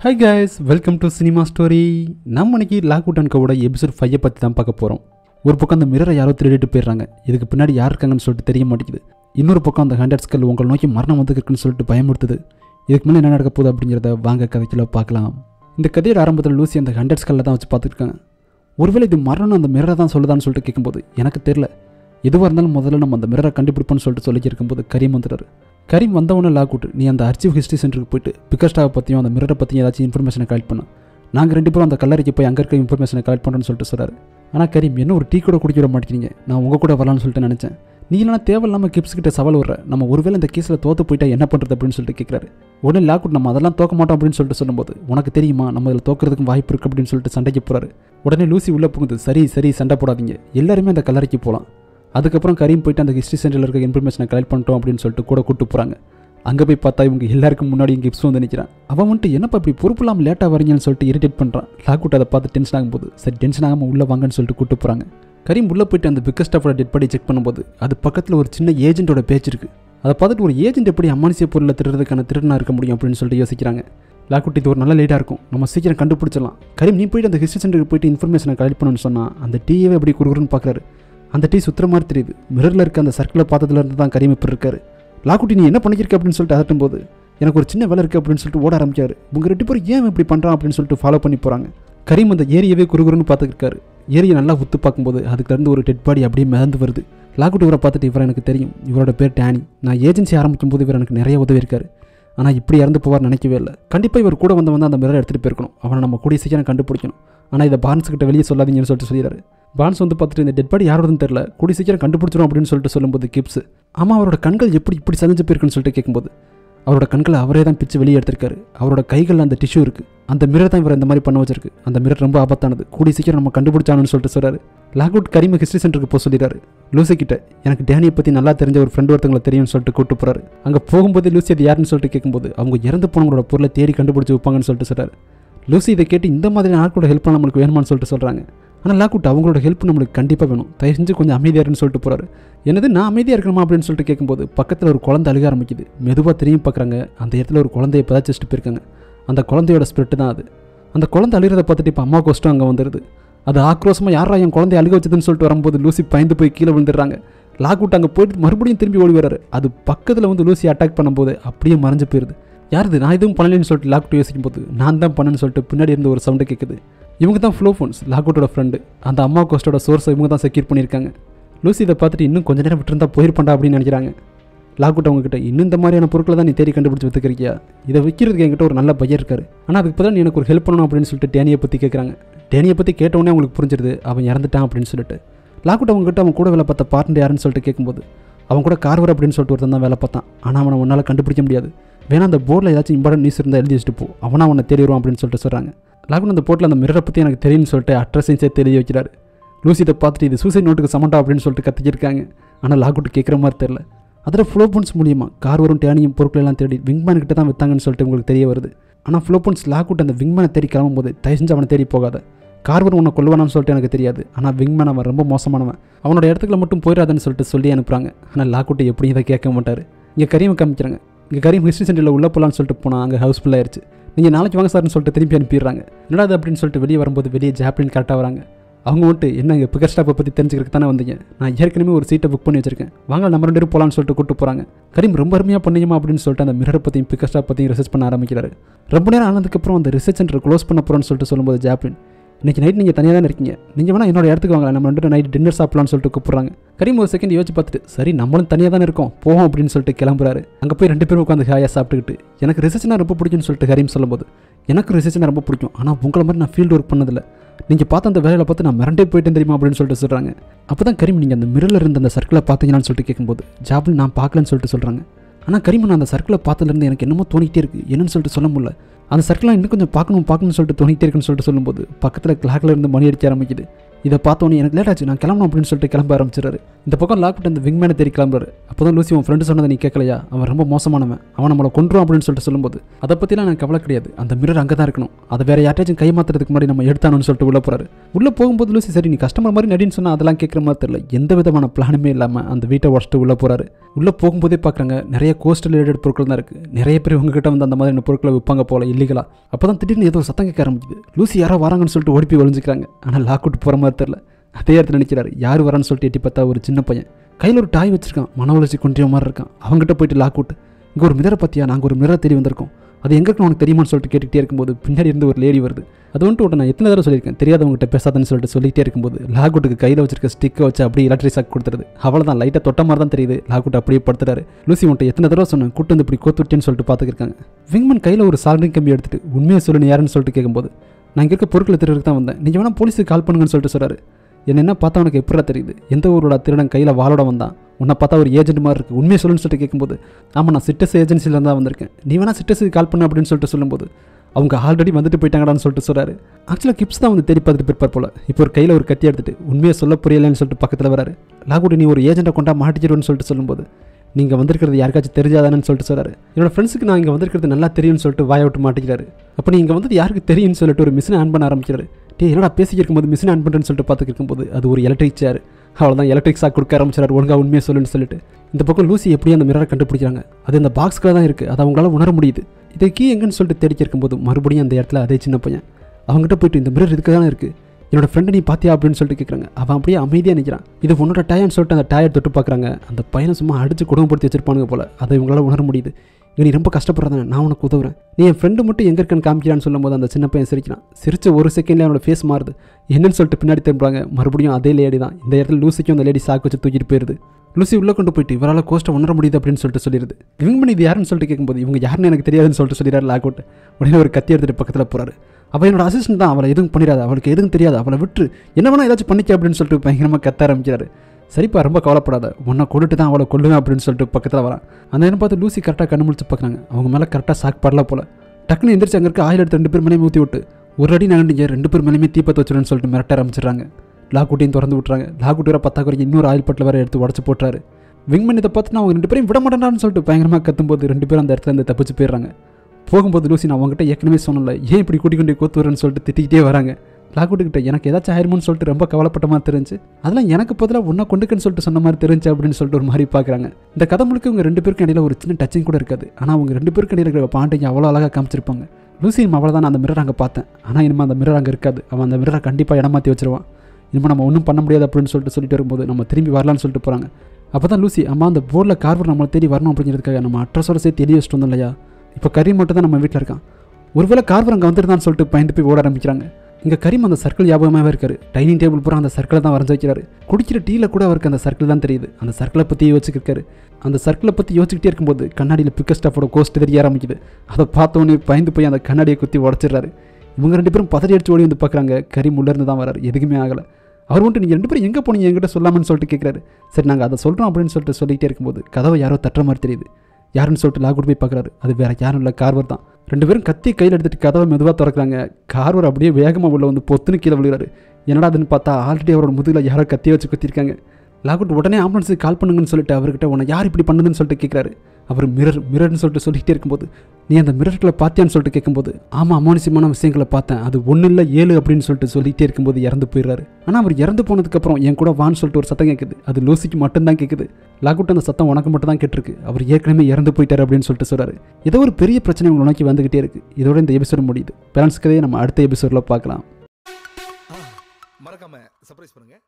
hi guys welcome to cinema story நம்ம இன்னைக்கு Lockwood and கவோட episode ஃபைவை பற்றி தான் பார்க்க போகிறோம் ஒரு பக்கம் அந்த மிரரை யாரோ திருடிட்டு போயிடுறாங்க இதுக்கு பின்னாடி யார் இருக்காங்கன்னு சொல்லிட்டு தெரிய மாட்டேங்குது இன்னொரு பக்கம் அந்த ஹண்ட்ரட் ஸ்கல் உங்களை நோக்கி மரணம் வந்து இருக்குன்னு சொல்லிட்டு பயமுறுத்துது இதுக்கு மேலே என்ன நடக்க போகுது அப்படிங்கிறத வாங்க கதைக்குள்ள பார்க்கலாம் இந்த கதையோட ஆரம்பத்தில் லூசி அந்த ஹண்ட்ரட் ஸ்கல்ல தான் வச்சு பார்த்துருக்காங்க ஒருவேளை இது மரணம் அந்த மிரரை தான் சொல்லுதான்னு சொல்லிட்டு கேட்கும்போது எனக்கு தெரில எதுவாக இருந்தாலும் முதல்ல நம்ம அந்த மிரரை கண்டுபிடிப்போம்னு சொல்லிட்டு சொல்லி இருக்கும்போது கரீம் வந்துடுறாரு கரீம் வந்தவொடனே லாக் நீ அந்த அர்ச்சிவ் ஹிஸ்ட்ரி சென்டருக்கு போயிட்டு பிகஸ்டாவை பற்றியும் அந்த மிரரை பற்றியும் ஏதாச்சும் இன்ஃபர்மேஷனை கலெக்ட் பண்ண நாங்கள் ரெண்டு பேரும் அந்த கல்லறைக்கு போய் அங்கே இருக்க இன்ஃபர்மேஷனை கலெக்ட் பண்ணுறோன்னு சொல்லிட்டு சொல்கிறாரு ஆனால் கரீம் என்ன ஒரு டீ கூட குடிக்க விட மாட்டேங்கிறீங்க நான் உங்கள் கூட வரலாம்னு சொல்லிட்டு நினச்சேன் நீ இல்லைனா தேவையில்லாமல் கிப்ஸ் கிட்ட சவால் விடுற நம்ம ஒருவேளை இந்த கேஸில் தோத்து போயிட்டா என்ன பண்ணுறது அப்படின்னு சொல்லிட்டு கேட்குறாரு உடனே லாக்குட் நம்ம அதெல்லாம் தோக்க மாட்டோம் அப்படின்னு சொல்லிட்டு சொல்லும்போது உனக்கு தெரியுமா நம்ம இதில் தோக்கிறதுக்கும் வாய்ப்பு இருக்குது அப்படின்னு சொல்லிட்டு சண்டைக்கு போகிறாரு உடனே லூசி உள்ளே புகுது சரி சரி சண்டை போடாதீங்க எல்லாருமே அந்த கல்லறைக்கு போகலாம் அதுக்கப்புறம் கரீம் போயிட்டு அந்த ஹிஸ்ட்ரி சென்டரில் இருக்க இன்ஃபர்மேஷனை கலெக்ட் பண்ணிட்டோம் அப்படின்னு சொல்லிட்டு கூட கூட்டு போகிறாங்க அங்கே போய் பார்த்தா இவங்க எல்லாருக்கும் முன்னாடி இங்கே கிப்ஸ் வந்து நிற்கிறான் அவன் வந்துட்டு என்னப்பா இப்படி பொறுப்பு இல்லாமல் லேட்டாக வரீங்கன்னு சொல்லிட்டு இரிட்டேட் பண்ணுறான் லாக்குட் அதை பார்த்து டென்ஷன் ஆகும்போது சரி டென்ஷன் ஆகாமல் உள்ளே வாங்கன்னு சொல்லிட்டு கூட்டு போகிறாங்க கரீம் உள்ளே போயிட்டு அந்த பிக்கஸ்ட் ஸ்டாஃபோட டெட் பாடி செக் பண்ணும்போது அது பக்கத்தில் ஒரு சின்ன ஏஜென்ட்டோட பேச்சு இருக்குது அதை பார்த்துட்டு ஒரு ஏஜென்ட் எப்படி அமானுசிய பொருளை திருடுறதுக்கான திருடனா இருக்க முடியும் அப்படின்னு சொல்லிட்டு யோசிக்கிறாங்க லாக்குட்டி இது ஒரு நல்ல லேட்டாக இருக்கும் நம்ம சீக்கிரம் கண்டுபிடிச்சிடலாம் கரீம் நீ போயிட்டு அந்த ஹிஸ்ட்ரி சென்டருக்கு போயிட்டு இன்ஃபர்மேஷனை கலெக்ட் பண்ணணும்னு சொன்னால் அந்த டீயவே எப்படி கொடுக்குறன்னு பார்க்குறாரு அந்த டீ சுற்றுற மாதிரி தெரியுது மிரரில் இருக்க அந்த சர்க்கிளை பார்த்ததுலேருந்து தான் கரீம் இப்போ இருக்காரு லாக்குட்டி நீ என்ன பண்ணியிருக்க அப்படின்னு சொல்லிட்டு அதட்டும் போது எனக்கு ஒரு சின்ன வேலை இருக்குது அப்படின்னு சொல்லிட்டு ஓட ஆரம்பிச்சாரு உங்கள் ரெண்டு பேரும் ஏன் இப்படி பண்ணுறான் அப்படின்னு சொல்லிட்டு ஃபாலோ பண்ணி போகிறாங்க கரீம் அந்த ஏரியவே குறுகுறுன்னு பார்த்துருக்காரு ஏரியை நல்லா உத்து பார்க்கும்போது அதுலேருந்து ஒரு டெட் பாடி அப்படியே மிதந்து வருது லாக்குட்டி இவரை பார்த்துட்டு இவரை எனக்கு தெரியும் இவரோட பேர் டேனி நான் ஏஜென்சி ஆரம்பிக்கும் போது இவர் எனக்கு நிறைய உதவி இருக்காரு ஆனால் இப்படி இறந்து போவார் நினைக்கவே இல்லை கண்டிப்பாக இவர் கூட வந்து வந்து அந்த மிரரை எடுத்துகிட்டு போயிருக்கணும் அவனை நம்ம கூடிய சீக்கிரம் கண்டுபிடிக்கணும் ஆனால் இதை பான்ஸ் கிட்ட வெளியே சொல்லாதீங்கன்னு சொல்லிட்டு சொல்லிடுறாரு பான்ஸ் வந்து பார்த்துட்டு இந்த டெட் பாடி யாரோடதுன்னு தெரியல கூடி சீக்கிரம் கண்டுபிடிச்சிடும் அப்படின்னு சொல்லிட்டு சொல்லும்போது கிப்ஸ் ஆமாம் அவரோட கண்கள் எப்படி இப்படி சலிஞ்சு போயிருக்குன்னு சொல்லிட்டு கேட்கும்போது அவரோட கண்களை அவரே தான் பிச்சு வெளியே எடுத்திருக்காரு அவரோட கைகளில் அந்த டிஷ்யூ இருக்குது அந்த மிரர் தான் இவர் இந்த மாதிரி பண்ண வச்சிருக்கு அந்த மிரர் ரொம்ப ஆபத்தானது கூடி சீக்கிரம் நம்ம கண்டுபிடிச்சானு சொல்லிட்டு சொல்கிறாரு லாக்வுட் கரிம ஹிஸ்ட்ரி சென்டருக்கு போக சொல்லிடுறாரு லூசி கிட்ட எனக்கு டேனியை பற்றி நல்லா தெரிஞ்ச ஒரு ஃப்ரெண்ட் ஒருத்தங்களை தெரியும்னு சொல்லிட்டு கூட்டு போகிறாரு அங்கே போகும்போது லூசி அது யாருன்னு சொல்லிட்டு கேட்கும்போது அவங்க இறந்து போனவங்களோட பொருளை தேடி கண்டுபிடிச்சி வைப்பாங்கன்னு சொல்லிட்டு சொல்கிறாரு லூசி இதை கேட்டு இந்த மாதிரி ஆட்களோட ஹெல்ப் நம்மளுக்கு வேணுமான்னு சொல்லிட்டு சொல்கிறாங்க ஆனால் லாக்குட் அவங்களோட ஹெல்ப் நம்மளுக்கு கண்டிப்பாக வேணும் தயவு செஞ்சு கொஞ்சம் அமைதியாக இருன்னு சொல்லிட்டு போகிறாரு என்னது நான் அமைதியாக இருக்கணுமா அப்படின்னு சொல்லிட்டு கேட்கும்போது பக்கத்தில் ஒரு குழந்தை அழுக ஆரம்பிக்குது மெதுவாக திரும்பி பார்க்குறாங்க அந்த இடத்துல ஒரு குழந்தைய பதாச்சிட்டு போயிருக்காங்க அந்த குழந்தையோட ஸ்பிரிட்டு தான் அது அந்த குழந்தை அழுகிறத பார்த்துட்டு இப்போ அம்மா கஷ்டம் அங்கே வந்துடுது அது ஆக்ரோஷமாக யாரா என் குழந்தைய அழுக வச்சதுன்னு சொல்லிட்டு வரும்போது லூசி பயந்து போய் கீழே விழுந்துடுறாங்க லாக்வுட் அங்கே போயிட்டு மறுபடியும் திரும்பி ஓடி வர்றாரு அது பக்கத்தில் வந்து லூசி அட்டாக் பண்ணும்போது அப்படியே மறைஞ்சு போயிடுது யாருது நான் எதுவும் பண்ணலன்னு சொல்லிட்டு லாக்வுட் யோசிக்கும் போது நான் தான் பண்ணேன்னு சொல்லிட்டு பின்னாடி இருந்து ஒரு சவுண்டு கேட்குது இவங்க தான் ஃப்ளோ ஃபோன்ஸ் லாக்வுட்டோட ஃப்ரெண்டு அந்த அம்மா கோஸ்டோட சோர்ஸை இவங்க தான் செக்யூர் பண்ணியிருக்காங்க லூசி இதை பார்த்துட்டு இன்னும் கொஞ்ச நேரம் விட்டுருந்தா போயிருப்பாண்டா அப்படின்னு நினைக்கிறாங்க லாக்வுட் அவங்ககிட்ட இன்னும் இந்த மாதிரியான பொருட்களை தான் நீ தேடி கண்டுபிடிச்சி வித்துக்கிறியா இதை விற்கிறதுக்கு என்கிட்ட ஒரு நல்ல பையன் இருக்காரு ஆனால் அதுக்கு பதிலாக நீ எனக்கு ஒரு ஹெல்ப் பண்ணணும் அப்படின்னு சொல்லிட்டு டேனியை பற்றி கேட்குறாங்க டேனியை பற்றி கேட்டவுடனே அவங்களுக்கு புரிஞ்சிருது அவன் இறந்துட்டான் அப்படின்னு சொல்லிட்டு லாக்வுட் அவங்ககிட்ட அவன் கூட வேலை பார்த்த பார்ட்னர் யாருன்னு சொல்லிட்டு கேட்கும்போது அவன் கூட கார்வர் அப்படின்னு சொல்லிட்டு ஒருத்தன் தான் வேலை பார்த்தான் ஆனால் அவனை உன்னால் கண்டுபிடிக்க முடியாது வேணா அந்த போர்டில் ஏதாச்சும் இம்பார்ட்டன்ட் நியூஸ் இருந்தால் எழுதி வச்சுட்டு போ அவனை அவனை தேடி வருவான் அப்படின்னு சொல்லிட்டு சொல்கிறாங்க லாக்வுட் அந்த போர்ட்டில் அந்த மிரரை பற்றி எனக்கு தெரியும்னு சொல்லிட்டு அட்ரஸையும் சேர்த்து எழுதி வைக்கிறாரு லூசி இதை பார்த்துட்டு இது சூசைட் நோட்டுக்கு சமண்டா அப்படின்னு சொல்லிட்டு கத்திக்கிருக்காங்க ஆனால் லாக்வுட் கேட்குற மாதிரி தெரில அதில் ஃப்ளோபோன்ஸ் மூலியமாக கார் வரும் டேனியும் பொருட்கள் எல்லாம் தேடி விங்மேன் கிட்ட தான் வித்தாங்கன்னு சொல்லிட்டு உங்களுக்கு தெரிய வருது ஆனால் ஃப்ளோபோன்ஸ் லாக்வுட் அந்த விங்மேனை தேடி கிளம்பும்போது தயவு செஞ்சு அவனை தேடி போகாத கார்வர் உன்னை கொள்வானான்னு சொல்லிட்டு எனக்கு தெரியாது ஆனால் விங்மேன் அவன் ரொம்ப மோசமானவன் அவனோட இடத்துக்குள்ள மட்டும் போயிடாதுன்னு சொல்லிட்டு சொல்லி அனுப்புகிறாங்க ஆனால் லாக்குட்டை எப்படியும் இதை கேட்க மாட்டார் இங்கே கரீமை காமிக்கிறாங்க இங்கே கரீம் ஹிஸ்ட்ரி சென்டரில் உள்ள போகலான்னு சொல்லிட்டு போனால் அங்கே ஹவுஸ்ஃபுல் ஆயிடுச்சு நீங்கள் நாளைக்கு வாங்க சார்னு சொல்லிட்டு திருப்பி அனுப்பிடுறாங்க என்னடா அது அப்படின்னு சொல்லிட்டு வெளியே வரும்போது வெளியே ஜாப்ளின் கரெக்டாக வராங்க அவங்க வந்துட்டு என்ன இங்கே பிகர் ஸ்டாப்பை பற்றி தெரிஞ்சுக்கிறதுக்கு தானே வந்தீங்க நான் ஏற்கனவே ஒரு சீட்டை புக் பண்ணி வச்சிருக்கேன் வாங்க நம்ம ரெண்டு பேரும் போகலான்னு சொல்லிட்டு கூட்டு போகிறாங்க கரீம் ரொம்ப அருமையாக பண்ணியுமா அப்படின்னு சொல்லிட்டு அந்த மிரரை பற்றியும் பிகர் ஸ்டாப் பற்றியும் ரிசர்ச் பண்ண ஆரம்பிக்கிறாரு ரொம்ப நேரம் ஆனதுக்கப்புறம் அந்த ரிசர்ச் சென்டர் க்ளோஸ் பண்ண போகிறோன்னு சொல்லிட்டு சொல்லும்போது ஜாப்ளின் இன்றைக்கி நைட் நீங்கள் தனியாக தான் இருக்கீங்க நீங்கள் வேணால் என்னோட இடத்துக்கு வாங்க நம்ம ரெண்டு நைட் டின்னர் சாப்பிட்லான்னு சொல்லிட்டு கூப்பிட்றாங்க கரீம் ஒரு செகண்ட் யோசிச்சு பார்த்துட்டு சரி நம்மளும் தனியாக தானே இருக்கோம் போவோம் அப்படின்னு சொல்லிட்டு கிளம்புறாரு அங்கே போய் ரெண்டு பேரும் உட்காந்து ஹாயாக சாப்பிட்டுக்கிட்டு எனக்கு ரிசர்ச்னா ரொம்ப பிடிக்கும்னு சொல்லிட்டு கரீம் சொல்லும்போது எனக்கு ரிசர்ச்னா ரொம்ப பிடிக்கும் ஆனால் உங்களை மாதிரி நான் ஃபீல்டு ஒர்க் பண்ணதில்லை நீங்கள் பார்த்த அந்த வேலையில் பார்த்து நான் மிரண்டே போயிட்டேன் தெரியுமா அப்படின்னு சொல்லிட்டு சொல்கிறாங்க அப்போ தான் கரீம் நீங்கள் அந்த மிரரில் இருந்த அந்த சர்க்கிளை பார்த்தீங்கன்னு சொல்லிட்டு கேட்கும்போது ஜாப்ல நான் பார்க்கலன்னு சொல்லிட்டு சொல்கிறாங்க ஆனால் கரீம் நான் அந்த சர்க்கிளை பார்த்ததுலேருந்து எனக்கு என்னமோ தோணிகிட்டே இருக்குது என்னன்னு சொல்லிட்டு சொல்ல முடியல அந்த சர்க்கிளாக இன்னும் கொஞ்சம் பார்க்கணும் பார்க்கணும்னு சொல்லிட்டு தோணிகிட்டே இருக்குன்னு சொல்லிட்டு சொல்லும்போது பக்கத்தில் கிளாக்கில் இருந்து மணி அடிக்க ஆரம்பிக்குது இதை பார்த்தோன்னே எனக்கு லேட் ஆச்சு நான் கிளம்பணும் அப்படின்னு சொல்லிட்டு கிளம்ப ஆரம்பிச்சிடாரு இந்த பக்கம் லாக்விட் அந்த விங்மேனை தேடி கிளம்புறாரு அப்போ தான் லூசி உன் ஃப்ரெண்டு சொன்னதை நீ கேட்கலையா அவன் ரொம்ப மோசமானவன் அவன் நம்மளை கொன்றுவான் அப்படின்னு சொல்லிட்டு சொல்லும்போது அதை பற்றிலாம் எனக்கு கவலை கிடையாது அந்த மிரர் அங்கே தான் இருக்கணும் அதை வேற யார்ட்டாச்சும் கை மாத்துறதுக்கு முன்னாடி நம்ம எடுத்தானு சொல்லிட்டு உள்ள போறாரு உள்ள போகும்போது லூசி சரி நீ கஸ்டமர் மாதிரி நடின்னு சொன்னா அதெல்லாம் கேட்குற மாதிரி தெரியல எந்த விதமான பிளானுமே இல்லாமல் அந்த வீட்டை உடச்சிட்டு உள்ள போறாரு உள்ள போகும்போதே பார்க்குறாங்க நிறைய கோஸ்ட் ரிலேட்டட் பொருட்கள் தான் இருக்கு நிறைய பேர் உங்ககிட்ட வந்து அந்த மாதிரியான பொருட்களை விற்பாங்க போல இல்லீகலா அப்போ தான் திடீர்னு ஏதோ ஒரு சத்தம் கேட்க ஆரம்பிக்குது லூசி யாரோ வராங்கன்னு சொல்லிட்டு ஓடி போய் ஒளிஞ்சிக்கிறாங்க ஆனால் லாக் விட்டு போகிற மாதிரி தெரியல அதே இடத்துல நிற்கிறாரு யார் வரான்னு சொல்லிட்டு எட்டி பார்த்தா ஒரு சின்ன பையன் கையில் ஒரு டாய் வச்சிருக்கான் மன வளர்ச்சி குன்றிய மாதிரி இருக்கான் அவங்ககிட்ட போயிட்டு லாக் விட்டு இங்கே ஒரு மிரரை பற்றியா நாங்கள் ஒரு மிரரை தேடி வந்திருக்கோம் அது எங்கே இருக்குன்னு உனக்கு தெரியுமான்னு சொல்லிட்டு கேட்டுக்கிட்டே இருக்கும்போது பின்னாடி இருந்து ஒரு லேடி வருது அது வந்துட்டு உடனே நான் எத்தனை தடவை சொல்லியிருக்கேன் தெரியாதவங்ககிட்ட பேசாதன்னு சொல்லிட்டு சொல்லிட்டே இருக்கும்போது லாகுட்டுக்கு கையில் வச்சிருக்க ஸ்டிக்கை வச்சு அப்படியே எலக்ட்ரிக் ஷாக் கொடுத்துருது அவ்வளோதான் லைட்டாக தொட்ட மாதிரி தான் தெரியுது லாகுட் அப்படியே படுத்துறாரு லூசி உன்ட்ட எத்தனை தடவை சொன்னேன் கூட்டு வந்து இப்படி கோத்து விட்டேன்னு சொல்லிட்டு பார்த்துருக்காங்க விங்மன் கையில் ஒரு சால்ரிங் கம்பி எடுத்துட்டு உண்மையை சொல்லு யாருன்னு சொல்லிட்டு கேட்கும்போது நான் இங்கே இருக்க பொருட்களை திருடுறதுக்கு தான் வந்தேன் நீங்கள் வேணால் போலீஸுக்கு கால் பண்ணுங்கன்னு சொல்லிட்டு சொல்கிறாரு என்ன என்ன பார்த்தா உனக்கு எப்படா தெரியுது எந்த ஊரோட திருடன் கையில் வாளோட வந்தான் உன்னை பார்த்தா ஒரு ஏஜென்ட் மாதிரி இருக்குது உண்மையை சொல்லுன்னு சொல்லிட்டு கேட்கும்போது ஆமாம் நான் சிட்டஸ் ஏஜென்சியில் தான் வந்திருக்கேன் நீ வேணா சிட்டஸுக்கு கால் பண்ணு அப்படின்னு சொல்லிட்டு சொல்லும்போது அவங்க ஆல்ரெடி வந்துட்டு போயிட்டாங்கடான்னு சொல்லிட்டு சொல்கிறாரு ஆக்சுவலாக கிப்ஸ் தான் வந்து தேடி பார்த்துட்டு போயிருப்பார் போல இப்போ ஒரு கையில் ஒரு கத்தி எடுத்துட்டு உண்மையை சொல்ல புரியலைன்னு சொல்லிட்டு பக்கத்தில் வராரு லாகுடி நீ ஒரு ஏஜென்ட்டை கொண்டா மாட்டிச்சிடுன்னு சொல்லிட்டு சொல்லும்போது நீங்கள் வந்திருக்கிறது யாருக்காச்சும் தெரிஞ்சாதானு சொல்லிட்டு சொல்கிறாரு என்னோட ஃப்ரெண்ட்ஸுக்கு நான் இங்கே வந்திருக்கிறது நல்லா தெரியும்னு சொல்லிட்டு வாய விட்டு மாட்டிக்கிறாரு அப்போ நீ இங்கே வந்தது யாருக்கு தெரியும்னு சொல்லிட்டு ஒரு மிஷினை ஆன் பண்ண ஆரம்பிக்கிறாரு டே என்னடா பேசிக்கிட்டு இருக்கும்போது மிஷின் ஆன் பண்ணுறேன்னு சொல்லிட்டு பார்த்துட்டு இருக்கும்போது அது ஒரு எலக்ட்ரிக் சேர் அவ்வளோதான் எலக்ட்ரிக் ஷாக் கொடுக்க ஆரம்பிச்சார் ஒழுங்கா உண்மையை சொல்லுன்னு சொல்லிட்டு இந்த பக்கம் லூசி எப்படி அந்த மிரரை கண்டுபிடிக்கிறாங்க அது அந்த பாக்ஸ்க்குள்ள தான் இருக்குது அதை அவங்களால உணர முடியுது இதை கீ எங்கன்னு சொல்லிட்டு தேடி இருக்கும்போது மறுபடியும் அந்த இடத்துல அதே சின்ன பையன் அவங்ககிட்ட போயிட்டு இந்த மிரர் இதுக்கு தானே இருக்குது என்னோட ஃப்ரெண்டு நீ பாத்தியா அப்படின்னு சொல்லிட்டு கேட்குறாங்க அவன் அப்படியே அமைதியாக நிற்கிறான் இது உன்னோட டயர்னு சொல்லிட்டு அந்த டயர் தொட்டு பார்க்குறாங்க அந்த பையனை சும்மா அடிச்சு கொடுமைப்படுத்தி வச்சிருப்பானுங்க போல அதை இவங்களால உணர முடியுது இங்க நீ ரொம்ப கஷ்டப்படுறதானே நான் உனக்கு உதவுறேன் நீ என் ஃப்ரெண்டு மட்டும் எங்கே இருக்கான்னு காமிக்கிறான்னு சொல்லும்போது அந்த சின்ன பையன் சிரிக்கிறான் சிரிச்ச ஒரு செகண்ட்ல அவனோட ஃபேஸ் மாறுது என்னன்னு சொல்லிட்டு பின்னாடி திரும்புறாங்க மறுபடியும் அதே லேடி தான் இந்த இடத்துல லூசிக்கும் அந்த லேடி சாக்கு வச்சு தூக்கிட்டு போயிருது லூசி உள்ளே கொண்டு போயிட்டு இவரால் கோஸ்ட்டை உணர முடியுது அப்படின்னு சொல்லிட்டு சொல்லிடுது இவங்க பண்ணி இது யாருன்னு சொல்லிட்டு கேட்கும்போது இவங்க யாருன்னு எனக்கு தெரியாதுன்னு சொல்லிட்டு சொல்லிடுறாரு லாக் அவுட் உடனே ஒரு கத்தி எடுத்துட்டு பக்கத்தில் போறாரு அவள் என்னோட அசிஸ்டன்ட் தான் அவளை எதுவும் பண்ணிடாது அவளுக்கு எதுவும் தெரியாது அவளை விட்டு என்ன வேணா ஏதாச்சும் பண்ணிக்க அப்படின்னு சொல்லிட்டு பயங்கரமாக கத்த ஆரம்பிக்கிறாரு சரிப்பா ரொம்ப கவலைப்படாத உன்னை கொண்டுட்டு தான் அவளை கொல்லுவேன் அப்படின்னு சொல்லிட்டு பக்கத்தில் வரான் அந்த நேரம் பார்த்து லூசி கரெக்டாக கண்ணு முடிச்சு பார்க்குறாங்க அவங்க மேலே கரெக்டாக சாக் படல போல டக்குன்னு எந்திரிச்சு அங்கே இருக்க ஆயில் எடுத்து ரெண்டு பேர் மேலேயும் ஊற்றி விட்டு ஒரு அடி நகண்டிங்க ரெண்டு பேர் மேலேயுமே தீப்பத்து வச்சிருன்னு சொல்லிட்டு மிரட்ட ஆரம்பிச்சிடுறாங்க லாக்குட்டியும் திறந்து விட்றாங்க லாக்குட்டி வர பத்தாக்குறைக்கு இன்னொரு ஆயில் பட்டில் வேற எடுத்து உடச்சு போட்டுறாரு விங்மன் இதை பார்த்து நான் அவங்க ரெண்டு பேரையும் விட மாட்டேன்டான்னு சொல்லிட்டு பயங்கரமாக கத்தும்போது ரெண்டு பேரும் அந்த இடத்துல இருந்து தப்பிச்சு போயிடுறாங்க போகும்போது லூசி நான் உங்ககிட்ட ஏற்கனவே சொன்னல ஏன் இப்படி கூட்டி கொண்டு கோத்து வரேன்னு சொல்லிட்டு திட்டிக்கிட்டே வராங்க லாக்குட்டுக்கிட்ட எனக்கு ஏதாச்சும் ஆயிருமோன்னு சொல்லிட்டு ரொம்ப கவலைப்பட்ட மாதிரி தெரிஞ்சு அதெல்லாம் எனக்கு பதிலாக உன்னை கொண்டுக்குன்னு சொல்லிட்டு சொன்ன மாதிரி தெரிஞ்சு அப்படின்னு சொல்லிட்டு ஒரு மாதிரி பார்க்குறாங்க இந்த கதை முழுக்க இவங்க ரெண்டு பேருக்கு இடையில ஒரு சின்ன டச்சிங் கூட இருக்காது ஆனால் அவங்க ரெண்டு பேருக்கு இடையில இருக்கிற பாண்டிங்க அவ்வளோ அழகாக காமிச்சிருப்பாங்க லூசி அவ்வளோ தான் அந்த மிரர் அங்கே பார்த்தேன் ஆனால் இனிமேல் அந்த மிரர் அங்கே இருக்காது அவன் அந்த மிரரை கண்டிப்பாக இடமாற்றி வச்சிருவான் இனிமேல் நம்ம ஒன்றும் பண்ண முடியாது அப்படின்னு சொல்லிட்டு சொல்லிட்டு வரும்போது நம்ம திரும்பி வரலான்னு சொல்லிட்டு போகிறாங்க அப்போ தான் லூசி அம்மா அந்த போர்டில் கார்வர் நம்மளை தேடி வரணும் அப்படிங்கிறதுக்காக நம்ம அட்ரஸோட சேர்த்து எழுதி வச்சுட்டு வந்தோம் இல்லையா இப்போ கரீம் மட்டும் தான் நம்ம வீட்டில் இருக்கான் ஒருவேளை கார்வர் அங்கே வந்துருந்தான்னு சொல்லிட்டு பயந்து போய் ஓட ஆரம்பிக்கிறாங்க இங்கே கரீம் அந்த சர்க்கிள் ஞாபகமாகவே இருக்காரு டைனிங் டேபிள் பூரா அந்த சர்க்கிளை தான் வரைஞ்சி வைக்கிறாரு குடிக்கிற டீயில் கூட அவருக்கு அந்த சர்க்கிள் தான் தெரியுது அந்த சர்க்கிளை பற்றி யோசிச்சிருக்காரு அந்த சர்க்கிளை பற்றி யோசிச்சுக்கிட்டே இருக்கும்போது கண்ணாடியில் பிக்கர் ஸ்டாஃபோட கோஸ்ட் தெரிய ஆரம்பிக்குது அதை பார்த்தோன்னே பயந்து போய் அந்த கண்ணாடியை குத்தி உடச்சிடுறாரு இவங்க ரெண்டு பேரும் பதறி அடிச்சு ஓடி வந்து பார்க்குறாங்க கரீம் உள்ளேருந்து தான் வராரு எதுவுமே ஆகலை அவர் வந்துட்டு நீங்கள் ரெண்டு பேரும் எங்கே போனீங்க என்கிட்ட சொல்லாமன்னு சொல்லிட்டு கேட்குறாரு சரி நாங்கள் அதை சொல்கிறோம் அப்படின்னு சொல்லிட்டு சொல்லிக்கிட்டே இருக்கும்போது கதவை யாரோ தட்டுற மாதிரி தெரியுது யாருன்னு சொல்லிட்டு லாக் போய் பார்க்குறாரு அது வேற யாரும் இல்லை கார்வர் தான் ரெண்டு பேரும் கத்தி கையில் எடுத்துட்டு கதவை மெதுவாக திறக்கிறாங்க கார்வர் அப்படியே வேகமாக உள்ள வந்து பொத்துன்னு கீழே விழுகிறாரு என்னடா அதுன்னு பார்த்தா ஆல்ரெடி அவரோட முதுகில் யாரோ கத்தி வச்சு குத்திருக்காங்க லாகுட் உடனே ஆம்புலன்ஸுக்கு கால் பண்ணுங்கன்னு சொல்லிட்டு அவர்கிட்ட உன்னை யார் இப்படி பண்ணுதுன்னு சொல்லிட்டு கேட்குறாரு அவர் மிரர் மிரர்னு சொல்லிட்டு சொல்லிக்கிட்டே இருக்கும்போது நீ அந்த மிரர்களை பார்த்தியான்னு சொல்லிட்டு கேட்கும்போது ஆமாம் அமானுஷமான விஷயங்களை பார்த்தேன் அது ஒன்றும் இல்லை ஏழு அப்படின்னு சொல்லிட்டு சொல்லிகிட்டே இருக்கும்போது இறந்து போயிடுறாரு ஆனால் அவர் இறந்து போனதுக்கப்புறம் என் கூட வான்னு சொல்லிட்டு ஒரு சத்தம் கேட்குது அது லூசிக்கு மட்டும்தான் கேட்குது லாகுட் அந்த சத்தம் உனக்கு மட்டும் தான் கேட்டிருக்கு அவர் ஏற்கனவே இறந்து போயிட்டார் அப்படின்னு சொல்லிட்டு சொல்கிறாரு ஏதோ ஒரு பெரிய பிரச்சனை உங்களை நோக்கி வந்துகிட்டே இருக்கு இதோட இந்த எபிசோட் முடியுது பேரண்ட்ஸ் கதையை நம்ம அடுத்த எபிசோடில் பார்க்கலாம் மறக்காம சர்ப்ரைஸ் பண்ணுங்க